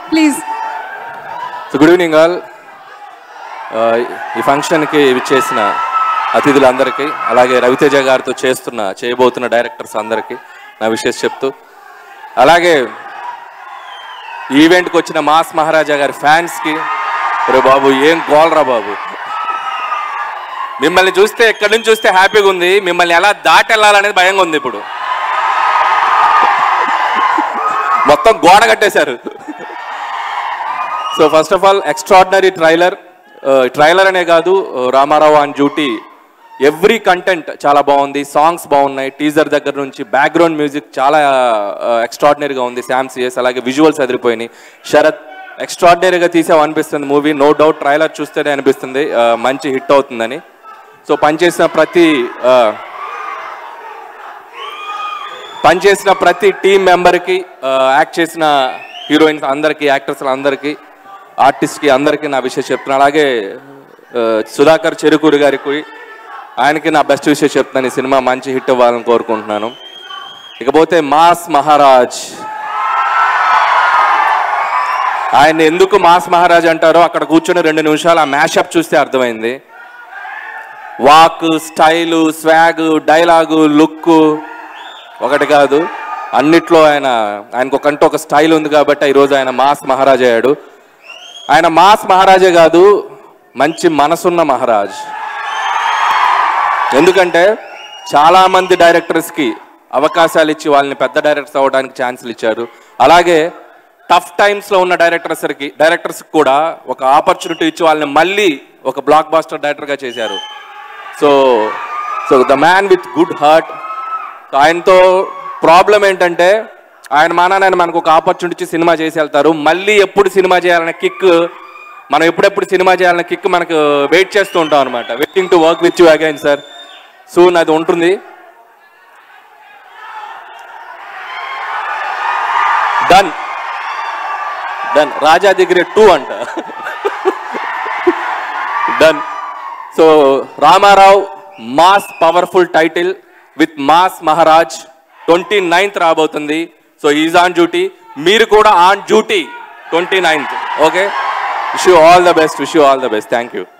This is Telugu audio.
please so good evening all ఈ ఫంక్షన్కి విచ్చేసిన అతిథులందరికీ అలాగే రవితేజ గారితో చేస్తున్న చేయబోతున్న డైరెక్టర్స్ అందరికీ నా విషయం చెప్తూ అలాగే ఈ ఈవెంట్కి వచ్చిన మాస్ మహారాజా గారి ఫ్యాన్స్కి రే బాబు ఏం గోల్రా బాబు మిమ్మల్ని చూస్తే ఎక్కడి నుంచి చూస్తే హ్యాపీగా ఉంది మిమ్మల్ని ఎలా దాటి వెళ్ళాలనేది భయంగా ఉంది ఇప్పుడు మొత్తం గోడ కట్టేశారు so first of all extraordinary trailer trailer అనే కాదు uh, Ramarao on duty every content చాలా బాగుంది సాంగ్స్ బాగున్నాయి టీజర్ దగ్గర నుంచి బ్యాక్గ్రౌండ్ మ్యూజిక్ చాలా ఎక్స్ట్రాడినరీగా ఉంది శామ్ సిఎస్ అలాగే విజువల్స్ అదిరిపోయినాయి శరత్ ఎక్స్ట్రాడినరీగా తీసావు అనిపిస్తుంది మూవీ నో డౌట్ ట్రైలర్ చూస్తేనే అనిపిస్తుంది uh, మంచి హిట్ అవుతుందని సో పనిచేసిన ప్రతి uh, పనిచేసిన ప్రతి టీం మెంబర్కి యాక్ట్ చేసిన హీరోయిన్స్ అందరికీ యాక్టర్స్ అందరికీ ఆర్టిస్ట్కి అందరికీ నా విషయం చెప్తున్నాను అలాగే ఆ, సుధాకర్ చెరుకూరి గారికి ఆయనకి నా బెస్ట్ విషయం చెప్తున్నాను ఈ సినిమా మంచి హిట్ అవ్వాలని కోరుకుంటున్నాను ఇకపోతే మాస్ మహారాజ్ ఆయన ఎందుకు మాస్ మహారాజ్ అంటారో అక్కడ కూర్చొని రెండు నిమిషాలు ఆ మ్యాషప్ చూస్తే అర్థమైంది walk style swag dialogue look ఒకటి కాదు అన్నిట్లో ఆయన ఆయనకు ఒకంటూ ఒక స్టైల్ ఉంది కాబట్టి ఈరోజు ఆయన మాస్ మహారాజ్ అయ్యాడు ఆయన మాస్ మహారాజే కాదు మంచి మనసున్న మహారాజ్ ఎందుకంటే చాలా మంది డైరెక్టర్స్కి అవకాశాలు ఇచ్చి వాళ్ళని పెద్ద డైరెక్టర్స్ అవ్వడానికి ఛాన్సులు ఇచ్చారు అలాగే టఫ్ టైమ్స్లో ఉన్న డైరెక్టర్స్కి డైరెక్టర్స్కి కూడా ఒక ఆపర్చునిటీ ఇచ్చి వాళ్ళని మళ్ళీ ఒక బ్లాక్ బాస్టర్ డైరెక్టర్గా చేశారు so so the man with good heart ఆయనతో ప్రాబ్లం ఏంటంటే ఆయన మానాన్ని మనకు ఒక ఆపర్చునిటీ ఇచ్చి సినిమా చేసి వెళ్తారు మళ్ళీ ఎప్పుడు సినిమా చేయాలనే కిక్ మనం ఎప్పుడెప్పుడు సినిమా చేయాలనే కిక్ మనకు వెయిట్ చేస్తూ ఉంటాం అనమాట waiting to work with you again sir soon అది ఉంటుంది డన్ డన్ రాజా దగ్గర టూ అంట done so Ramarao mass powerful title with mass Maharaj twenty ninth రాబోతుంది సో ఈజ్ ఆన్ డ్యూటీ మీరు కూడా on duty twenty ninth okay wish you all the best wish you all the best thank you